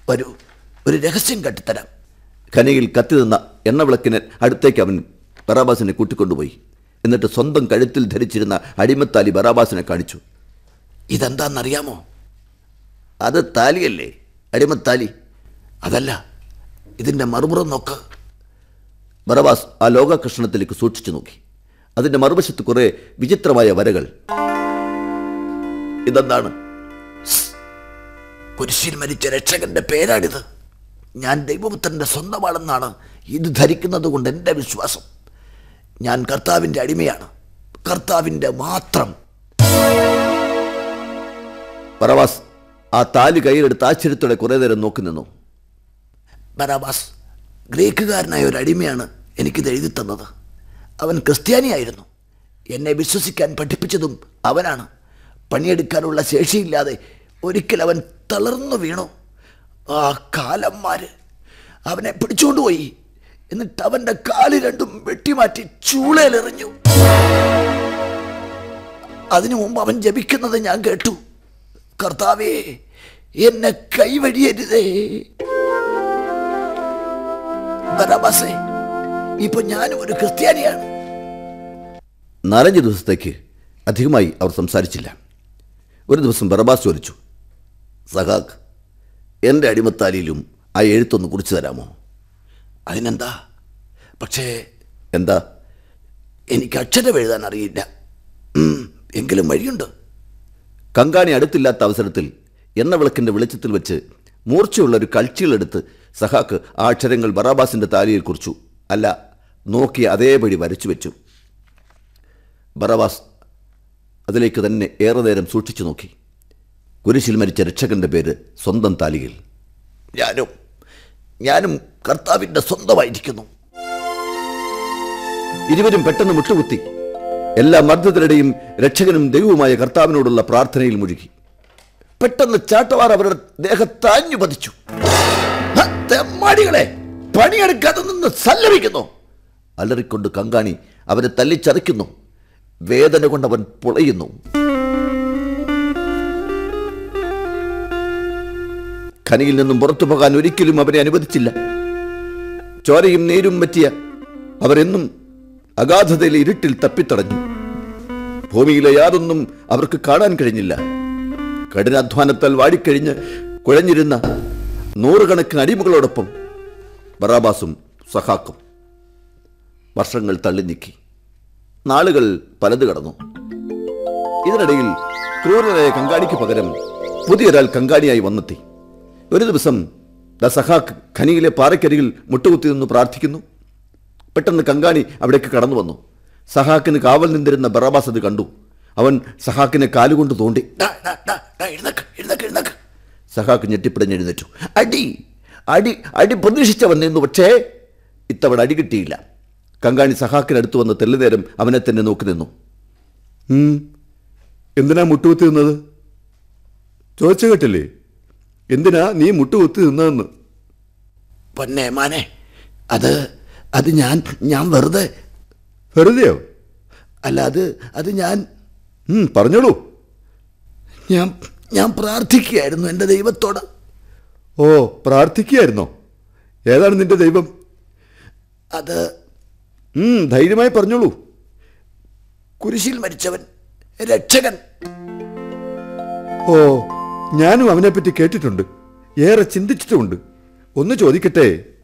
വരൂ ഒരു രഹസ്യം കട്ടിത്തരാം ഖനയിൽ കത്തി നിന്ന എണ്ണവിളക്കിന് അടുത്തേക്ക് അവൻ ബറാബാസിനെ കൂട്ടിക്കൊണ്ടുപോയി എന്നിട്ട് സ്വന്തം കഴുത്തിൽ ധരിച്ചിരുന്ന അടിമത്താലി ബറാബാസിനെ കാണിച്ചു ഇതെന്താണെന്നറിയാമോ അത് താലിയല്ലേ അടിമത്താലി അതല്ല ഇതിൻ്റെ മറുപുറം നോക്ക് ബറബാസ് ആ ലോകാകർഷണത്തിലേക്ക് സൂക്ഷിച്ചു നോക്കി അതിന്റെ മറുവശത്ത് കുറെ വിചിത്രമായ വരകൾ ഇതെന്താണ് കുരിശിൽ മരിച്ച രക്ഷകന്റെ പേരാണിത് ഞാൻ ദൈവപുത്രന്റെ സ്വന്തമാണെന്നാണ് ഇത് ധരിക്കുന്നത് കൊണ്ട് എൻ്റെ വിശ്വാസം ഞാൻ കർത്താവിൻ്റെ അടിമയാണ് കർത്താവിൻ്റെ മാത്രം ബറബാസ് ആ താലി കയ്യിലെടുത്ത് ആശ്ചര്യത്തോടെ കുറെ നേരം നോക്കി നിന്നു ബറാബാസ് ഗ്രീക്കുകാരനായ ഒരു അടിമയാണ് എനിക്കിത് എഴുതി തന്നത് അവൻ ക്രിസ്ത്യാനിയായിരുന്നു എന്നെ വിശ്വസിക്കാൻ പഠിപ്പിച്ചതും അവനാണ് പണിയെടുക്കാനുള്ള ശേഷിയില്ലാതെ ഒരിക്കൽ അവൻ തളർന്നു വീണു ആ കാലന്മാര് അവനെ പിടിച്ചുകൊണ്ടുപോയി എന്നിട്ട് അവന്റെ കാല് രണ്ടും വെട്ടിമാറ്റി ചൂളയിലെറിഞ്ഞു അതിനു മുമ്പ് അവൻ ജപിക്കുന്നത് ഞാൻ കേട്ടു കർത്താവേ എന്നെ കൈവഴിയരുതേ ബറാബാസേ ഇപ്പൊ ഞാനും ഒരു ക്രിസ്ത്യാനിയാണ് നാലഞ്ച് ദിവസത്തേക്ക് അധികമായി അവർ സംസാരിച്ചില്ല ഒരു ദിവസം ബറബാസ് ചോദിച്ചു സഹാക്ക് എൻ്റെ അടിമത്താലിയിലും ആ എഴുത്തൊന്ന് കുറിച്ചു തരാമോ അതിനെന്താ പക്ഷേ എന്താ എനിക്ക് അക്ഷരം എഴുതാൻ അറിയില്ല ഉം, എങ്കിലും വഴിയുണ്ട് കങ്കാണി അടുത്തില്ലാത്ത അവസരത്തിൽ എണ്ണവിളക്കിന്റെ വെളിച്ചത്തിൽ വെച്ച് മൂർച്ചയുള്ള ഒരു കൾച്ചികളെടുത്ത് സഹാക്ക് ആ അക്ഷരങ്ങൾ ബറാബാസിന്റെ താലിയിൽ കുറിച്ചു അല്ല നോക്കി അതേപടി വരച്ചു വെച്ചു ബറാബാസ് അതിലേക്ക് തന്നെ ഏറെ നേരം സൂക്ഷിച്ചു നോക്കി കുരിശിൽ മരിച്ച രക്ഷകന്റെ പേര് സ്വന്തം താലിയിൽ ഞാനും ഞാനും കർത്താവിന്റെ സ്വന്തമായിരിക്കുന്നു ഇരുവരും പെട്ടെന്ന് മുട്ടുകുത്തി എല്ലാ മർദ്ദത്തിനിടെയും രക്ഷകനും ദൈവവുമായ കർത്താവിനോടുള്ള പ്രാർത്ഥനയിൽ മുഴുകി പെട്ടെന്ന് ചാട്ടവാർ അവരുടെ ദേഹത്താഞ്ഞു പതിച്ചു ഹ, തെമ്മാടികളെ പണിയെടുക്കാതെ നിന്ന് സല്ലപിക്കുന്നു അലറിക്കൊണ്ട് കങ്കാണി അവരെ തല്ലിച്ചതയ്ക്കുന്നു വേദന കൊണ്ട് അവൻ പുളയുന്നു ഖനിയിൽ നിന്നും പുറത്തു പോകാൻ ഒരിക്കലും അവരെ അനുവദിച്ചില്ല ചോരയും നീരും പറ്റിയ അവരെന്നും അഗാധതയിലെ ഇരുട്ടിൽ തപ്പിത്തടഞ്ഞു ഭൂമിയിലെ യാതൊന്നും അവർക്ക് കാണാൻ കഴിഞ്ഞില്ല കഠിനാധ്വാനത്താൽ വാടിക്കഴിഞ്ഞ് കുഴഞ്ഞിരുന്ന നൂറുകണക്കിന് അടിമകളോടൊപ്പം ബറാബാസും സഹാക്കും വർഷങ്ങൾ തള്ളി നീക്കി നാളുകൾ പലത് കടന്നു ഇതിനിടയിൽ ക്രൂരനായ കങ്കാണിക്ക് പകരം പുതിയൊരാൾ കങ്കാണിയായി വന്നെത്തി ഒരു ദിവസം ദ സഹാക്ക് ഖനിയിലെ പാറയ്ക്കരികിൽ മുട്ടുകുത്തി നിന്ന് പ്രാർത്ഥിക്കുന്നു പെട്ടെന്ന് കങ്കാണി അവിടേക്ക് കടന്നു വന്നു സഹാക്കിന് കാവൽ നിന്നിരുന്ന ബറാബാസ് അത് കണ്ടു അവൻ സഹാക്കിനെ കാലുകൊണ്ട് തോണ്ടി ഡാ, ഡാ, ഡാ, ഡാ, എഴുന്നേക്ക് എഴുന്നേക്ക് എഴുന്നേക്ക് സഹാക്ക് ഞെട്ടിപ്പിടഞ്ഞ് എഴുന്നേറ്റു അടി അടി അടി പ്രതീക്ഷിച്ചവൻ നിന്നു പക്ഷേ ഇത്തവണ അടി കിട്ടിയില്ല കങ്കാണി സഹാക്കിനടുത്ത് വന്ന് തെല്ലുനേരം അവനെ തന്നെ നോക്കി നിന്നു "ഉം, എന്തിനാ മുട്ടുകുത്തി നിന്നത് ചോദിച്ച കേട്ടില്ലേ എന്തിനാ നീ മുട്ടുകുത്തി നിന്നതെന്ന് പൊന്നെ മാനെ അത് അത് ഞാൻ ഞാൻ വെറുതെ വെറുതെയോ അല്ല അത് അത് ഞാൻ ഉം, പറഞ്ഞോളൂ ഞാൻ ഞാൻ പ്രാർത്ഥിക്കുകയായിരുന്നു എൻ്റെ ദൈവത്തോട് ഓ പ്രാർത്ഥിക്കുകയായിരുന്നോ ഏതാണ് നിന്റെ ദൈവം അത് ഉം, ധൈര്യമായി പറഞ്ഞോളൂ കുരിശിൽ മരിച്ചവൻ രക്ഷകൻ ഓ ഞാനും അവനെപ്പറ്റി കേട്ടിട്ടുണ്ട് ഏറെ ചിന്തിച്ചിട്ടുമുണ്ട് ഒന്ന് ചോദിക്കട്ടെ